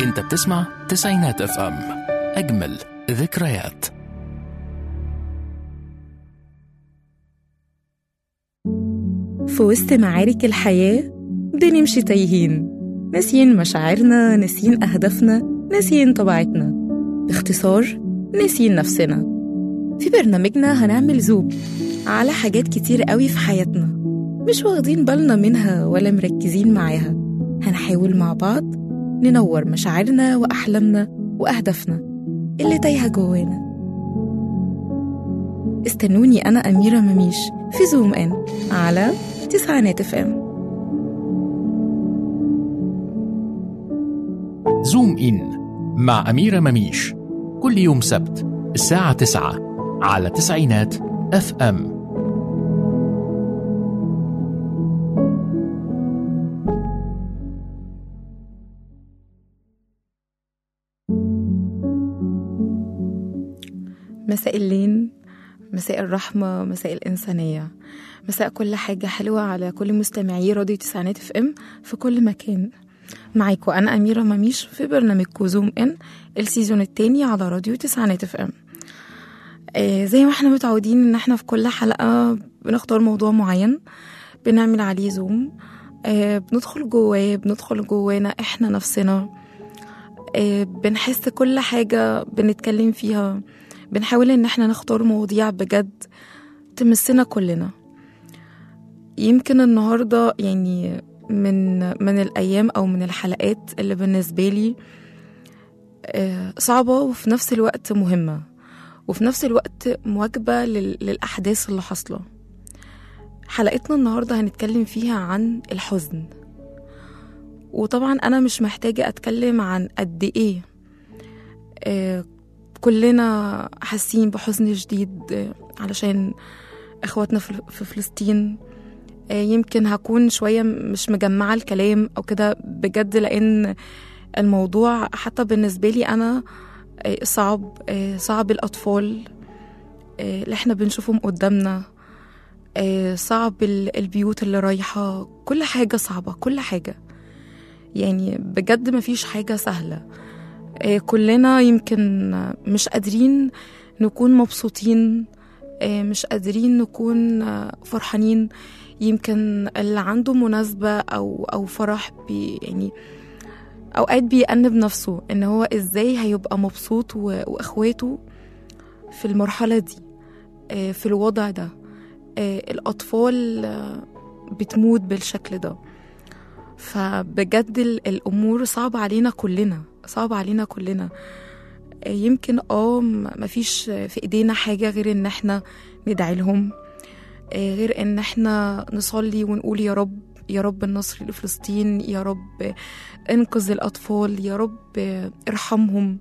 انت بتسمع تسعينات اف ام اجمل ذكريات في وسط معارك الحياة بنمشي تايهين ناسيين مشاعرنا ناسيين أهدافنا ناسيين طبيعتنا باختصار ناسيين نفسنا في برنامجنا هنعمل زوم على حاجات كتير قوي في حياتنا مش واخدين بالنا منها ولا مركزين معاها هنحاول مع بعض ننور مشاعرنا وأحلامنا وأهدافنا اللي تايهة جوانا استنوني أنا أميرة مميش في زوم إن على تسعينات اف ام زوم إن مع أميرة مميش كل يوم سبت الساعة 9 على تسعينات اف ام مساء اللين مساء الرحمة مساء الإنسانية مساء كل حاجة حلوة على كل مستمعي راديو تسعينات اف ام في كل مكان معاكم أنا أميرة مميش في برنامجكم زوم إن السيزون التاني على راديو تسعينات اف ام آه زي ما احنا متعودين ان احنا في كل حلقة بنختار موضوع معين بنعمل عليه زوم آه بندخل جواه بندخل جوانا احنا نفسنا آه بنحس كل حاجة بنتكلم فيها بنحاول ان احنا نختار مواضيع بجد تمسنا كلنا يمكن النهاردة يعني من من الأيام أو من الحلقات اللي بالنسبة لي آه، صعبة وفي نفس الوقت مهمة وفي نفس الوقت مواكبة لل- للأحداث اللي حاصلة حلقتنا النهاردة هنتكلم فيها عن الحزن وطبعا أنا مش محتاجة أتكلم عن قد إيه آه، كلنا حاسين بحزن شديد آه، علشان اخواتنا في في فلسطين آه، يمكن هكون شوية مش مجمعة الكلام أو كده بجد لأن الموضوع حتى بالنسبة لي أنا آه، صعب آه، صعب الأطفال آه، اللي احنا بنشوفهم قدامنا آه، صعب ال- البيوت اللي رايحة كل حاجة صعبة كل حاجة يعني بجد مفيش حاجة سهلة آه، كلنا يمكن مش قادرين نكون مبسوطين آه، مش قادرين نكون آه، فرحانين يمكن اللي عنده مناسبة أو أو فرح بي يعني أوقات بيأنب نفسه إن هو إزاي هيبقى مبسوط و- وإخواته في المرحلة دي آه، في الوضع ده آه، الأطفال آه، بتموت بالشكل ده فبجد ال- الأمور صعبة علينا كلنا صعبة علينا كلنا آه، يمكن اه م- مفيش في ايدينا حاجة غير ان احنا ندعي لهم آه، غير ان احنا نصلي ونقول يا رب يا رب النصر لفلسطين يا رب آه، انقذ الاطفال يا رب آه، ارحمهم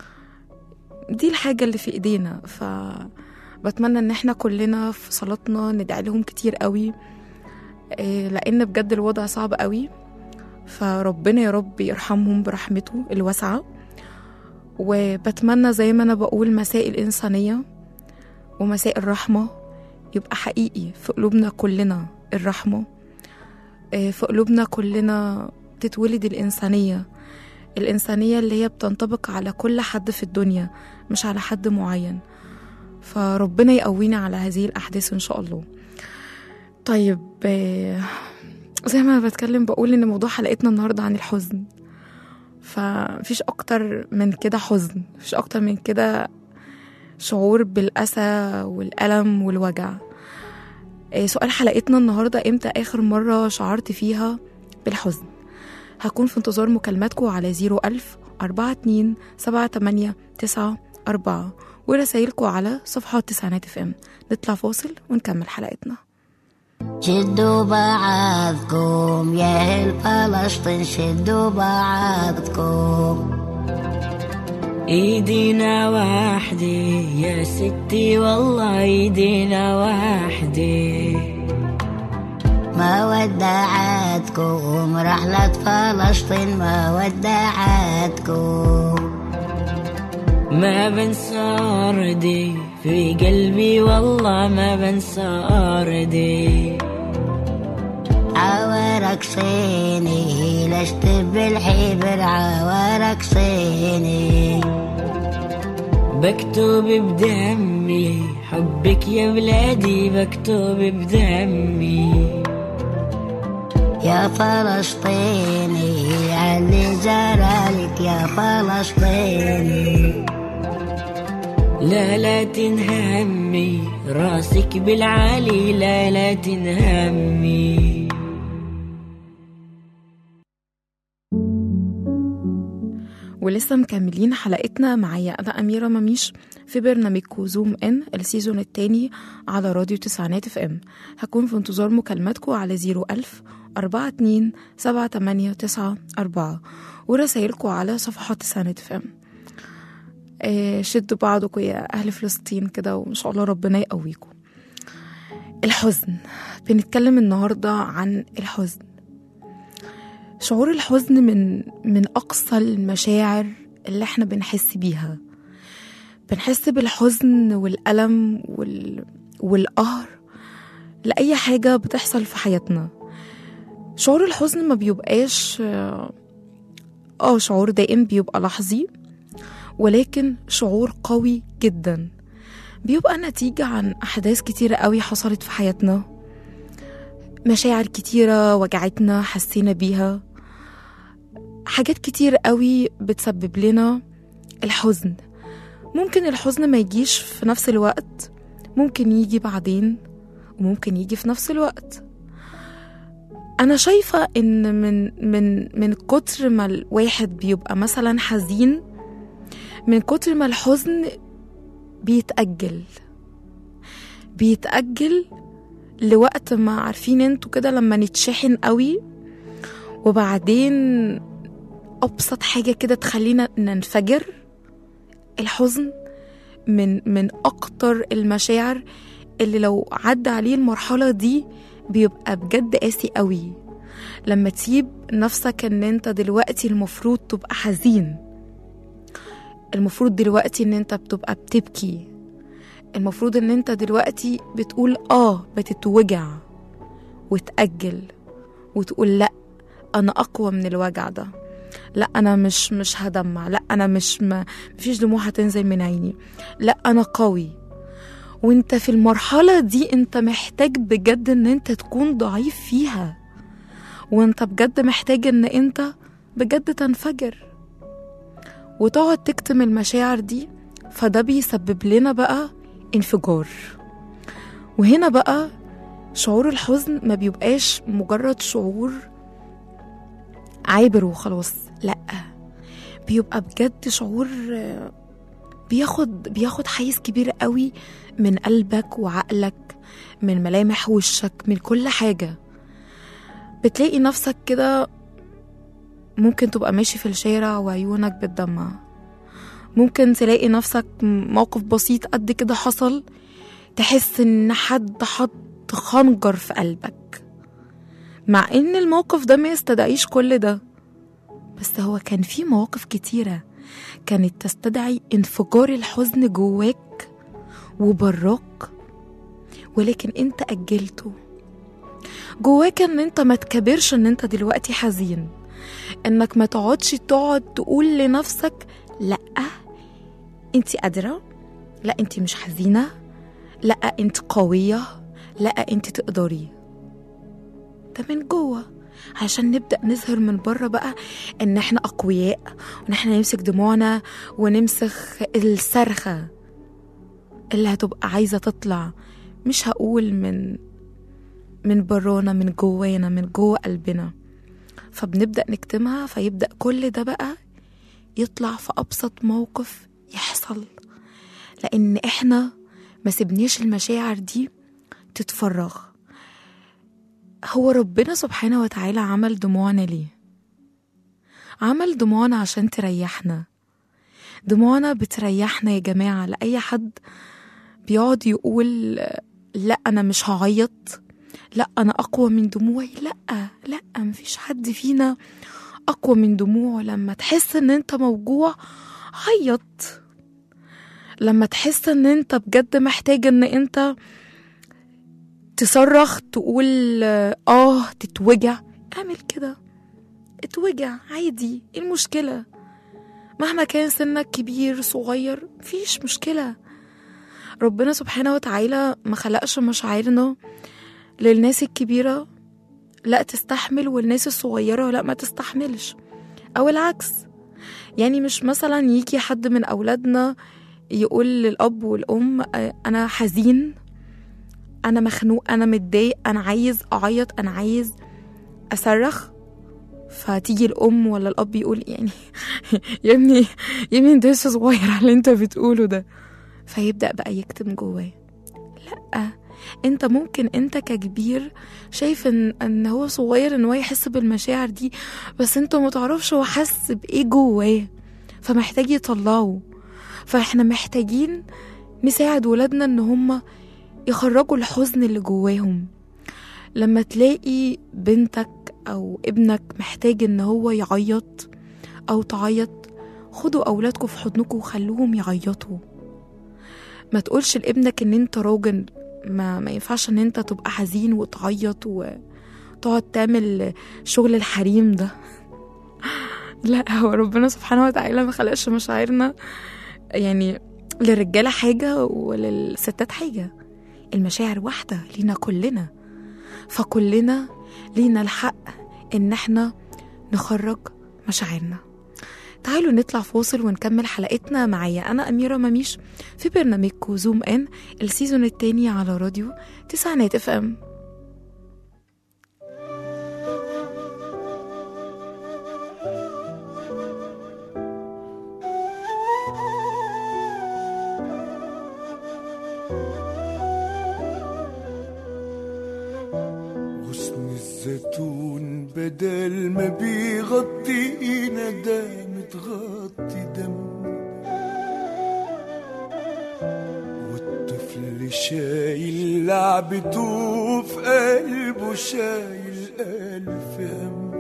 دي الحاجة اللي في ايدينا ف بتمنى ان احنا كلنا في صلاتنا ندعي لهم كتير قوي آه، لان بجد الوضع صعب قوي فربنا يا رب يرحمهم برحمته الواسعه وبتمنى زي ما أنا بقول مساء الإنسانية ومساء الرحمة يبقى حقيقي في قلوبنا كلنا الرحمة آه، في قلوبنا كلنا تتولد الإنسانية الإنسانية اللي هي بتنطبق على كل حد في الدنيا مش على حد معين فربنا يقوينا على هذه الأحداث إن شاء الله طيب آه، زي ما أنا بتكلم بقول إن موضوع حلقتنا النهاردة عن الحزن فمفيش اكتر من كده حزن مفيش اكتر من كده شعور بالاسى والالم والوجع إيه، سؤال حلقتنا النهارده امتى اخر مره شعرت فيها بالحزن هكون في انتظار مكالماتكم على 01000 42 78 9 4 ورسايلكم على صفحات تسعينات اف ام نطلع فاصل ونكمل حلقتنا شدوا بعضكم يا اهل فلسطين شدوا بعضكم ايدينا واحدة يا ستي والله ايدينا واحدة ما ودعتكم رحلة فلسطين ما ودعتكم ما بنسى أرضي في قلبي والله ما بنسى أرضي عوارك صيني ليش تبي الحبر عوارك صيني بكتب بدمي حبك يا بلادي بكتب بدمي يا فلسطيني علي زرالك يا فلسطيني لا لا تنهمي راسك بالعالي لا لا تنهمي ولسه مكملين حلقتنا معايا أنا أميرة مميش في برنامجكم زوم إن السيزون التاني على راديو تسعينات اف ام هكون في انتظار مكالماتكم على زيرو ألف أربعة اتنين سبعة تمانية تسعة أربعة ورسايلكم على صفحات تسعينات اف ام آه، شدوا بعضكم يا أهل فلسطين كده وإن شاء الله ربنا يقويكم الحزن بنتكلم النهاردة عن الحزن شعور الحزن من من أقصى المشاعر اللي احنا بنحس بيها بنحس بالحزن والألم وال... والقهر لأي حاجة بتحصل في حياتنا شعور الحزن ما بيبقاش اه آه، شعور دائم بيبقى لحظي ولكن شعور قوي جدا بيبقى نتيجة عن أحداث كتيرة قوي حصلت في حياتنا مشاعر كتيرة وجعتنا حسينا بيها حاجات كتير قوي بتسبب لنا الحزن ممكن الحزن ما يجيش في نفس الوقت ممكن يجي بعدين وممكن يجي في نفس الوقت انا شايفه ان من من من كتر ما الواحد بيبقى مثلا حزين من كتر ما الحزن بيتأجل بيتأجل لوقت ما عارفين انتوا كده لما نتشحن قوي وبعدين أبسط حاجة كده تخلينا ننفجر الحزن من من أكتر المشاعر اللي لو عدى عليه المرحلة دي بيبقى بجد قاسي قوي لما تسيب نفسك ان انت دلوقتي المفروض تبقى حزين المفروض دلوقتي ان انت بتبقى بتبكي المفروض ان انت دلوقتي بتقول اه بتتوجع وتأجل وتقول لا انا اقوى من الوجع ده لا انا مش مش هدمع لا انا مش ما مفيش دموع هتنزل من عيني لا انا قوي وانت في المرحلة دي انت محتاج بجد ان انت تكون ضعيف فيها وانت بجد محتاج ان انت بجد تنفجر وتقعد تكتم المشاعر دي فده بيسبب لنا بقى انفجار وهنا بقى شعور الحزن ما بيبقاش مجرد شعور عابر وخلاص لا بيبقى بجد شعور آه، بياخد بياخد حيز كبير قوي من قلبك وعقلك من ملامح وشك من كل حاجة بتلاقي نفسك كده ممكن تبقى ماشي في الشارع وعيونك بتدمع ممكن تلاقي نفسك موقف بسيط قد كده حصل تحس ان حد حط خنجر في قلبك مع ان الموقف ده ما يستدعيش كل ده بس هو كان في مواقف كتيرة كانت تستدعي انفجار الحزن جواك وبراك ولكن انت أجلته جواك ان انت ما تكبرش ان انت دلوقتي حزين انك ما تقعدش تقعد تقول لنفسك لا انت قادرة لا انت مش حزينة لا انت قوية لا انت تقدري ده من جوه عشان نبدأ نظهر من بره بقى ان احنا اقوياء وان احنا نمسك دموعنا ونمسخ الصرخة اللي هتبقى عايزة تطلع مش هقول من من برانا من جوانا من جوه قلبنا فبنبدأ نكتمها فيبدأ كل ده بقى يطلع في أبسط موقف يحصل لأن إحنا ما سبناش المشاعر دي تتفرغ هو ربنا سبحانه وتعالى عمل دموعنا ليه عمل دموعنا عشان تريحنا دموعنا بتريحنا يا جماعة لأي حد بيقعد يقول لا أنا مش هعيط لا أنا أقوى من دموعي لا لا مفيش حد فينا أقوى من دموعه لما تحس إن أنت موجوع عيط لما تحس إن أنت بجد محتاج إن أنت تصرخ تقول اه تتوجع اعمل كده اتوجع عادي ايه المشكلة مهما كان سنك كبير صغير مفيش مشكلة ربنا سبحانه وتعالى ما خلقش مشاعرنا للناس الكبيرة لا تستحمل والناس الصغيرة لا ما تستحملش أو العكس يعني مش مثلا يجي حد من أولادنا يقول للأب والأم آه، أنا حزين أنا مخنوق أنا متضايق أنا عايز أعيط أنا عايز أصرخ فتيجي الأم ولا الأب يقول يعني يا ابني يا ابني انت لسه صغير على اللي انت بتقوله ده فيبدأ بقى يكتم جواه لأ انت ممكن انت ككبير شايف ان ان هو صغير ان هو يحس بالمشاعر دي بس انت ما تعرفش هو حس بايه جواه فمحتاج يطلعه فاحنا محتاجين نساعد ولادنا ان هم يخرجوا الحزن اللي جواهم لما تلاقي بنتك او ابنك محتاج ان هو يعيط او تعيط خدوا اولادكم في حضنكم وخلوهم يعيطوا ما تقولش لابنك ان انت راجل ما, ما ينفعش ان انت تبقى حزين وتعيط وتقعد تعمل شغل الحريم ده لا هو ربنا سبحانه وتعالى ما خلقش مشاعرنا يعني للرجالة حاجة وللستات حاجة المشاعر واحدة لينا كلنا فكلنا لينا الحق ان احنا نخرج مشاعرنا تعالوا نطلع فاصل ونكمل حلقتنا معايا انا اميره مميش في برنامجكم زوم ان السيزون التاني على راديو تسعينات اف ام غصن الزيتون بدل ما بيغطينا ده متغطي دم والطفل شايل لعبته في قلبه شايل ألف هم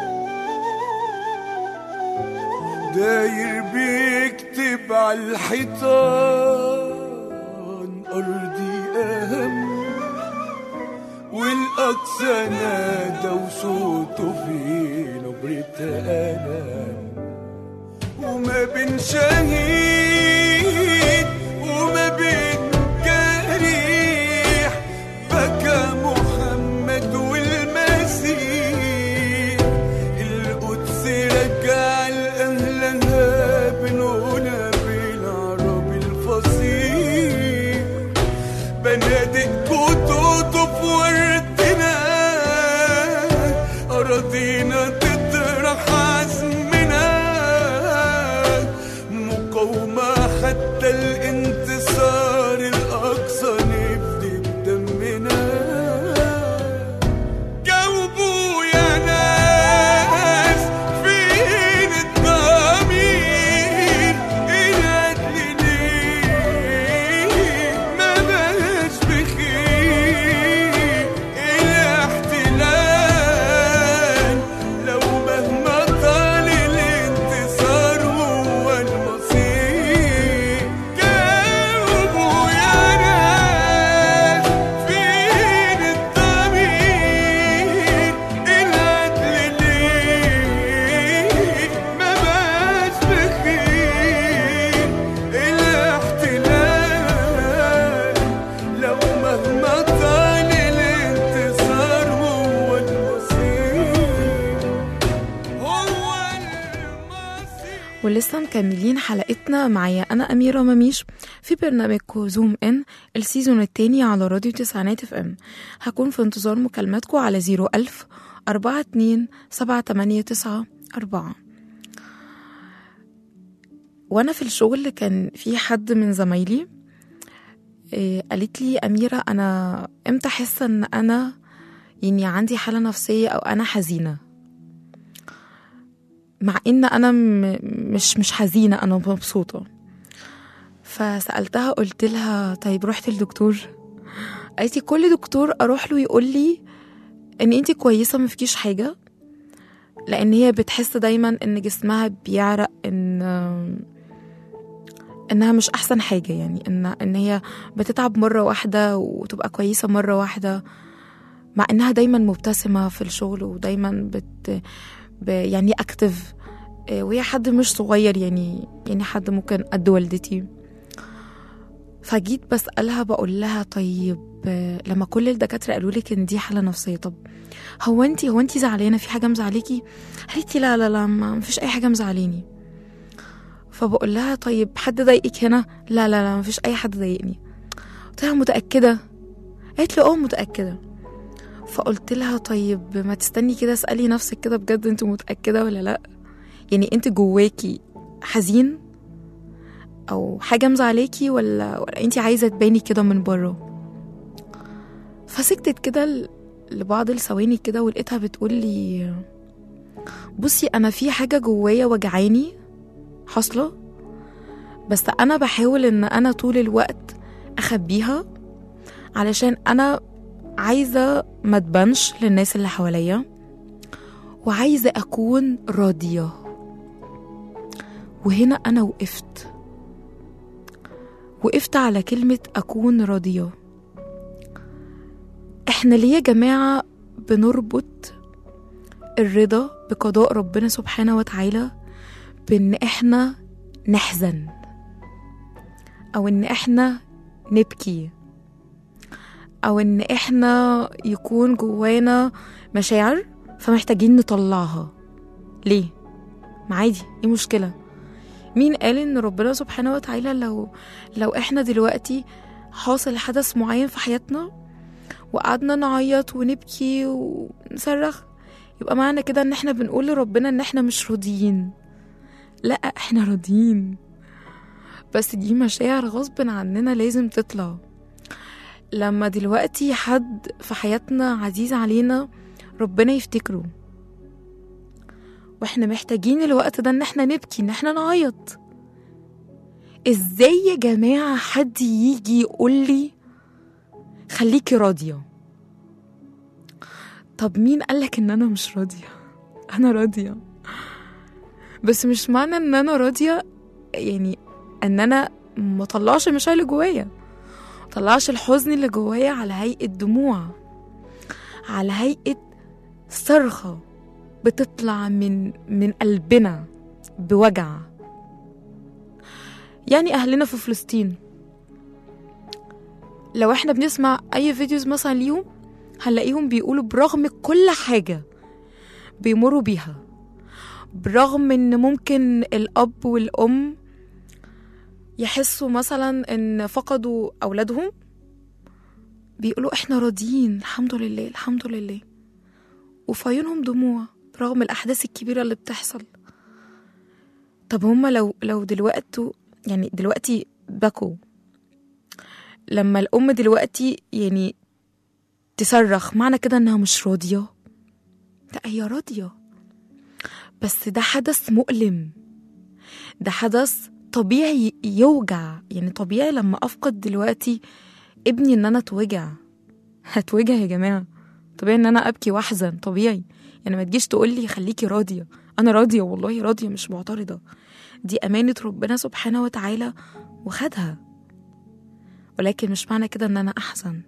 داير بيكتب على الحيطان أرضي أهم والأقصى نادى وصوته في نبرة ألم وما بين شهيد وما بين جريح بكى محمد والمسيح القدس رجع لأهلها بنقولها بالعربي الفصيح بنادق كتوته في وردنا أراضينا تطرح عزمنا مقاومة حتى الانتصار الأقصى نفدي بدمنا جاوبوا يا ناس فين الضمير العدل ليه ما بقاش بخير الاحتلال لو مهما طال الانتصار هو المصير جاوبوا يا ناس فين الضمير العدل ليه ما بقاش بخير الاحتلال لو مهما طال الانتصار هو المصير هو المصير ولسه مكملين حلقتنا معايا أنا أميرة مميش في برنامجكم زوم إن السيزون التاني على راديو تسعينات اف ام هكون في انتظار مكالماتكم على زيرو ألف أربعة اتنين سبعة تمانية تسعة أربعة وأنا في الشغل كان في حد من زمايلي إيه، قالت لي أميرة أنا إمتى أحس إن أنا يعني عندي حالة نفسية أو أنا حزينة مع ان انا م- مش مش حزينه انا مبسوطه فسالتها قلت لها طيب رحت للدكتور قالت لي كل دكتور اروح له يقول لي ان انت كويسه ما فيكيش حاجه لان هي بتحس دايما ان جسمها بيعرق ان انها مش احسن حاجه يعني ان ان هي بتتعب مره واحده وتبقى كويسه مره واحده مع انها دايما مبتسمه في الشغل ودايما بت ب يعني اكتف وهي حد مش صغير يعني يعني حد ممكن قد والدتي فجيت بسألها بقول لها طيب آه، لما كل الدكاترة قالوا لك ان دي حالة نفسية طب هو انت هو انت زعلانة في حاجة مزعلاكي؟ قالت لي لا لا لا ما مفيش أي حاجة مزعلاني فبقول لها طيب حد ضايقك هنا؟ لا لا لا مفيش أي حد ضايقني قلت لها متأكدة؟ قالت لي اه متأكدة فقلت لها طيب ما تستني كده اسألي نفسك كده بجد انت متأكدة ولا لا؟ يعني انت جواكي حزين او حاجه مزعلاكي ولا ولا انت عايزه تباني كده من بره فسكتت كده ل- لبعض الثواني كده ولقيتها بتقول لي بصي انا في حاجه جوايا وجعاني حاصله بس انا بحاول ان انا طول الوقت اخبيها علشان انا عايزه ما تبانش للناس اللي حواليا وعايزه اكون راضيه وهنا انا وقفت وقفت على كلمة أكون راضية إحنا ليه يا جماعة بنربط الرضا بقضاء ربنا سبحانه وتعالى بإن إحنا نحزن أو إن إحنا نبكي أو إن إحنا يكون جوانا مشاعر فمحتاجين نطلعها ليه؟ ما عادي ايه مشكلة مين قال ان ربنا سبحانه وتعالى لو لو احنا دلوقتي حاصل حدث معين في حياتنا وقعدنا نعيط ونبكي ونصرخ يبقى معنى كده ان احنا بنقول لربنا ان احنا مش راضيين لا احنا راضيين بس دي مشاعر غصب عننا لازم تطلع لما دلوقتي حد في حياتنا عزيز علينا ربنا يفتكره واحنا محتاجين الوقت ده ان احنا نبكي ان احنا نعيط ازاي يا جماعة حد يجي يقول لي خليكي راضية طب مين قالك ان انا مش راضية انا راضية بس مش معنى ان انا راضية يعني ان انا مطلعش المشاعر اللي جوايا مطلعش الحزن اللي جوايا على هيئة دموع على هيئة صرخة بتطلع من من قلبنا بوجع يعني اهلنا في فلسطين لو احنا بنسمع اي فيديوز مثلا ليهم هنلاقيهم بيقولوا برغم كل حاجة بيمروا بيها برغم ان ممكن الاب والام يحسوا مثلا ان فقدوا اولادهم بيقولوا احنا راضيين الحمد لله الحمد لله وفي عيونهم دموع برغم الأحداث الكبيرة اللي بتحصل طب هما لو لو دلوقتي يعني دلوقتي بكوا لما الأم دلوقتي يعني تصرخ معنى كده إنها مش راضية لا هي راضية بس ده حدث مؤلم ده حدث طبيعي يوجع يعني طبيعي لما أفقد دلوقتي ابني إن أنا أتوجع هتوجع يا جماعة طبيعي إن أنا أبكي وأحزن طبيعي يعني ما تجيش تقول لي خليكي راضيه انا راضيه والله راضيه مش معترضه دي امانه ربنا سبحانه وتعالى وخدها ولكن مش معنى كده ان انا احزن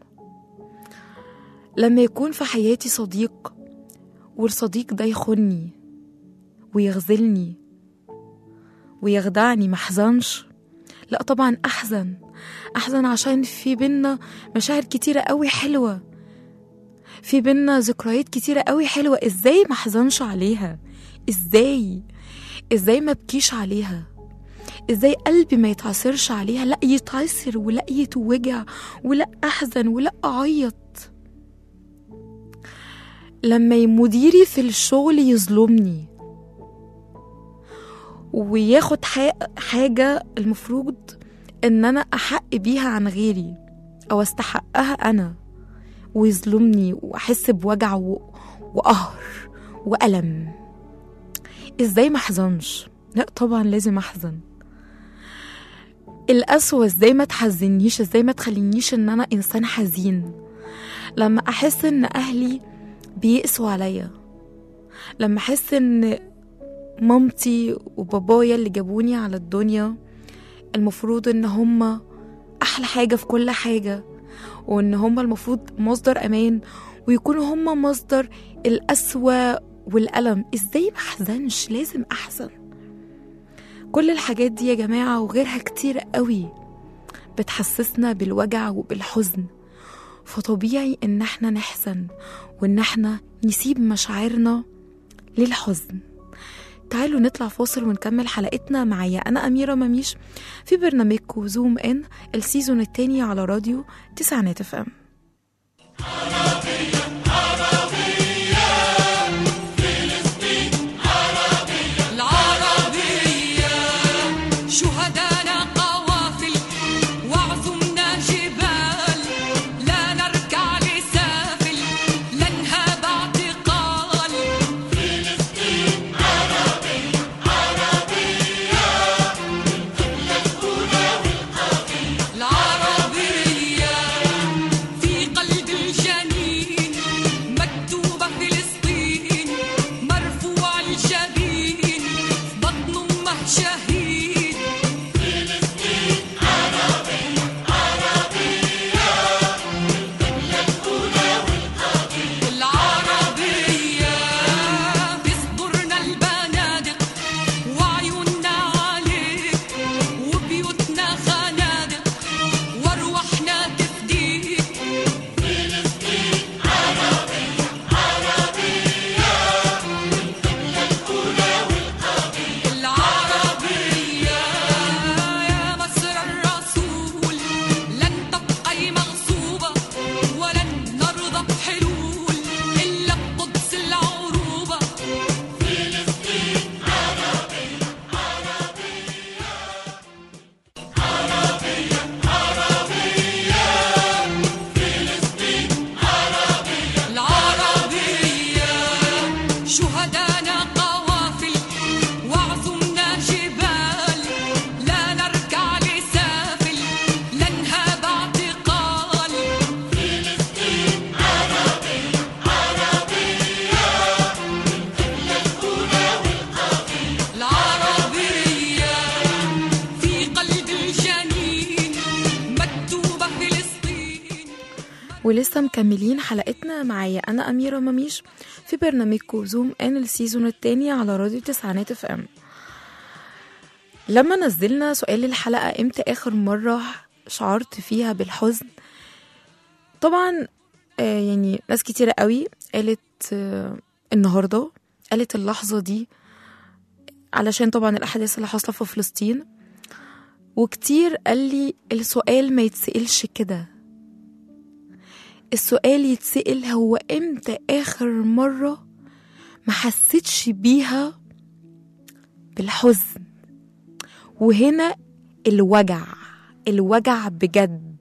لما يكون في حياتي صديق والصديق ده يخني ويغزلني ويخدعني محزنش لا طبعا احزن احزن عشان في بينا مشاعر كتيره قوي حلوه في بينا ذكريات كتيرة قوي حلوة ازاي ما احزنش عليها ازاي ازاي ما بكيش عليها ازاي قلبي ما يتعصرش عليها لا يتعصر ولا يتوجع ولا احزن ولا اعيط لما مديري في الشغل يظلمني وياخد حق- حاجة المفروض ان انا احق بيها عن غيري او استحقها انا ويظلمني واحس بوجع و... وقهر والم ازاي ما احزنش لا طبعا لازم احزن القسوة ازاي ما تحزنيش ازاي ما تخلينيش ان انا انسان حزين لما احس ان اهلي بيقسوا عليا لما احس ان مامتي وبابايا اللي جابوني على الدنيا المفروض ان هم احلى حاجة في كل حاجة وان هم المفروض مصدر امان ويكونوا هم مصدر القسوة والألم ازاي ما احزنش لازم احزن كل الحاجات دي يا جماعة وغيرها كتير قوي بتحسسنا بالوجع وبالحزن فطبيعي ان احنا نحزن وان احنا نسيب مشاعرنا للحزن تعالوا نطلع فاصل ونكمل حلقتنا معايا انا اميره مميش في برنامجكم زوم ان السيزون التاني على راديو تسعينات اف ام العربية شهدانا قوافل وعزمنا جبال لا نركع لسافل لا نهاب اعتقال العربية في قلب الجنين مكتوبة فلسطين مرفوع الجبين بطن أمه شهيد العربية في صدورنا البنادق وعيوننا عليك وبيوتنا خنادق وارواحنا تفديك العربية يا مصر الرسول لن تبقي مغصوبة ولن نرضى بحلول إلا بقدس العروبة العربية شهدانا قوافل وعزمنا جبال لا نركع لسافل لا نهاب اعتقال العربية في قلب الجنين مكتوبة فلسطين ولسه مكملين حلقتنا معايا انا اميره مميش في برنامجكم زوم ان السيزون التاني على راديو تسعينات اف ام لما نزلنا سؤال الحلقه امتى اخر مره شعرت فيها بالحزن طبعا آه، يعني ناس كتيرة قوي قالت آه، النهارده قالت اللحظه دي علشان طبعا الاحداث اللي حاصله في فلسطين وكتير قال لي السؤال ما يتسألش كده السؤال يتسأل هو امتى آخر مرة ما حسيتش بيها بالحزن وهنا الوجع الوجع بجد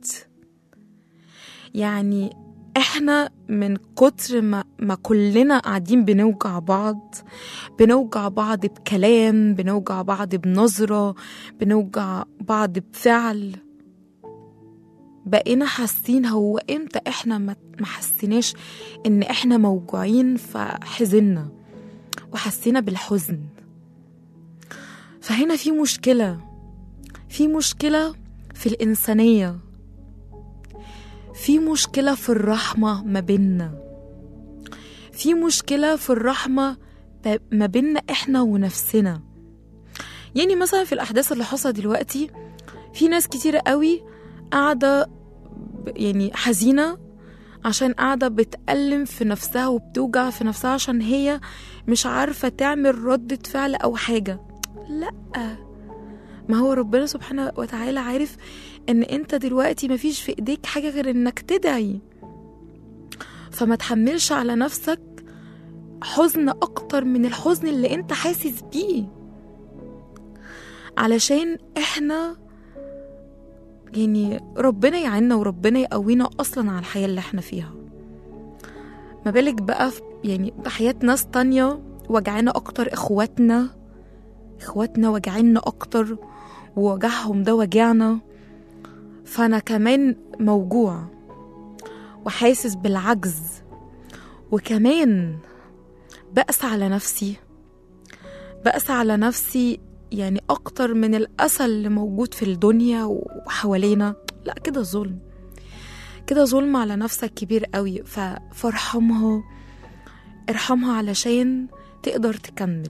يعني احنا من كتر ما, ما كلنا قاعدين بنوجع بعض بنوجع بعض بكلام بنوجع بعض بنظرة بنوجع بعض بفعل بقينا حاسين هو امتى احنا ما ما حسيناش ان احنا موجوعين فحزنا وحسينا بالحزن فهنا في مشكلة في مشكلة في الإنسانية في مشكلة في الرحمة ما بيننا في مشكلة في الرحمة ب- ما بيننا احنا ونفسنا يعني مثلا في الأحداث اللي حصلت دلوقتي في ناس كتيرة قوي قاعدة ب- يعني حزينة عشان قاعدة بتألم في نفسها وبتوجع في نفسها عشان هي مش عارفة تعمل ردة فعل أو حاجة لأ ما هو ربنا سبحانه وتعالى عارف ان انت دلوقتي مفيش في ايديك حاجة غير انك تدعي فما تحملش على نفسك حزن اكتر من الحزن اللي انت حاسس بيه علشان احنا يعني ربنا يعيننا وربنا يقوينا اصلا على الحياة اللي احنا فيها ما بالك بقى في يعني بحياة ناس تانية وجعانا اكتر اخواتنا اخواتنا وجعنا اكتر ووجعهم ده وجعنا فانا كمان موجوع وحاسس بالعجز وكمان بأس على نفسي بأس على نفسي يعني أكتر من الأسى اللي موجود في الدنيا وحوالينا لا كده ظلم كده ظلم على نفسك كبير قوي ف- فارحمها ارحمها علشان تقدر تكمل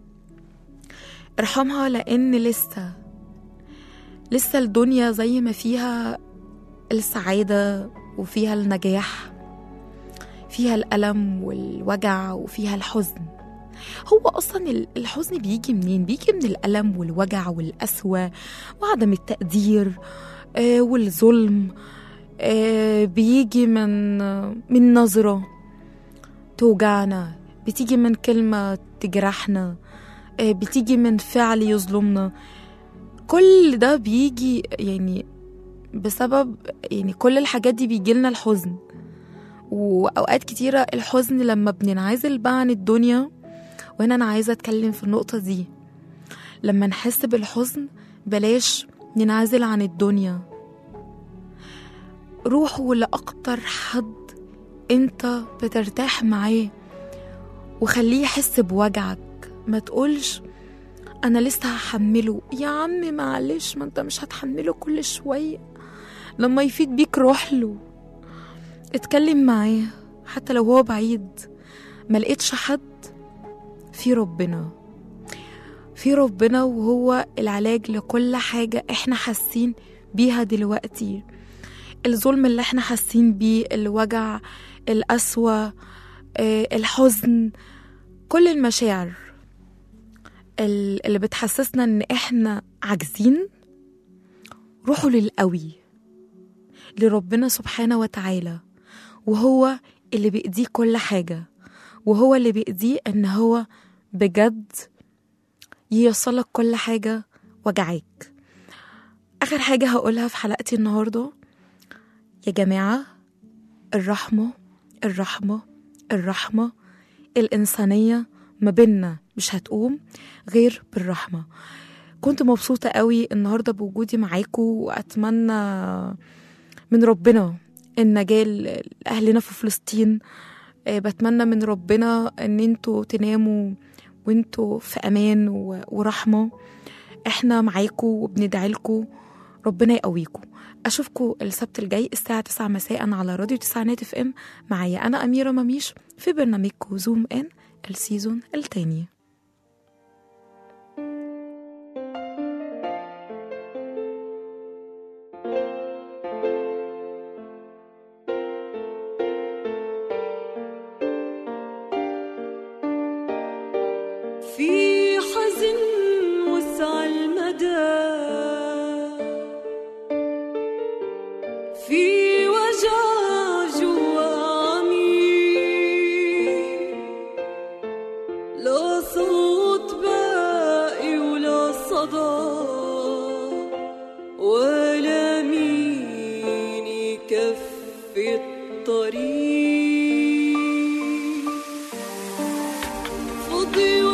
ارحمها لأن لسه لسه الدنيا زي ما فيها السعادة وفيها النجاح فيها الألم والوجع وفيها الحزن هو أصلا ال- الحزن بيجي منين؟ بيجي من الألم والوجع والقسوة وعدم التقدير آه والظلم آه بيجي من من نظرة توجعنا بتيجي من كلمة تجرحنا آه بتيجي من فعل يظلمنا كل ده بيجي يعني بسبب يعني كل الحاجات دي بيجيلنا الحزن وأوقات كتيرة الحزن لما بننعزل بقى عن الدنيا وهنا أنا عايزة أتكلم في النقطة دي لما نحس بالحزن بلاش ننعزل عن الدنيا روحوا لأكتر حد انت بترتاح معاه وخليه يحس بوجعك ما تقولش انا لسه هحمله يا عم معلش ما انت مش هتحمله كل شوية لما يفيد بيك روح له اتكلم معاه حتى لو هو بعيد ما لقيتش حد في ربنا في ربنا وهو العلاج لكل حاجة احنا حاسين بيها دلوقتي الظلم اللي احنا حاسين بيه الوجع القسوة آه، الحزن كل المشاعر ال- اللي بتحسسنا ان احنا عاجزين روحوا للقوي لربنا سبحانه وتعالى وهو اللي بيأذيه كل حاجة وهو اللي بيأذيه ان هو بجد يوصلك كل حاجة وجعاك آخر حاجة هقولها في حلقتي النهاردة يا جماعة الرحمة الرحمة الرحمة الإنسانية ما بينا مش هتقوم غير بالرحمة كنت مبسوطة قوي النهاردة بوجودي معاكم وأتمنى من ربنا النجاة لأهلنا في فلسطين آه، بتمنى من ربنا ان انتوا تناموا وانتوا في امان و- ورحمة احنا معاكم وبندعي لكم ربنا يقويكم اشوفكم السبت الجاي الساعة 9 مساء على راديو تسعينات اف ام معايا انا اميرة مميش في برنامجكم زوم ان السيزون التاني في حزن وسع المدى في وجع جوا عميق لا صوت باقي ولا صدى ولا مين يكفي الطريق فضي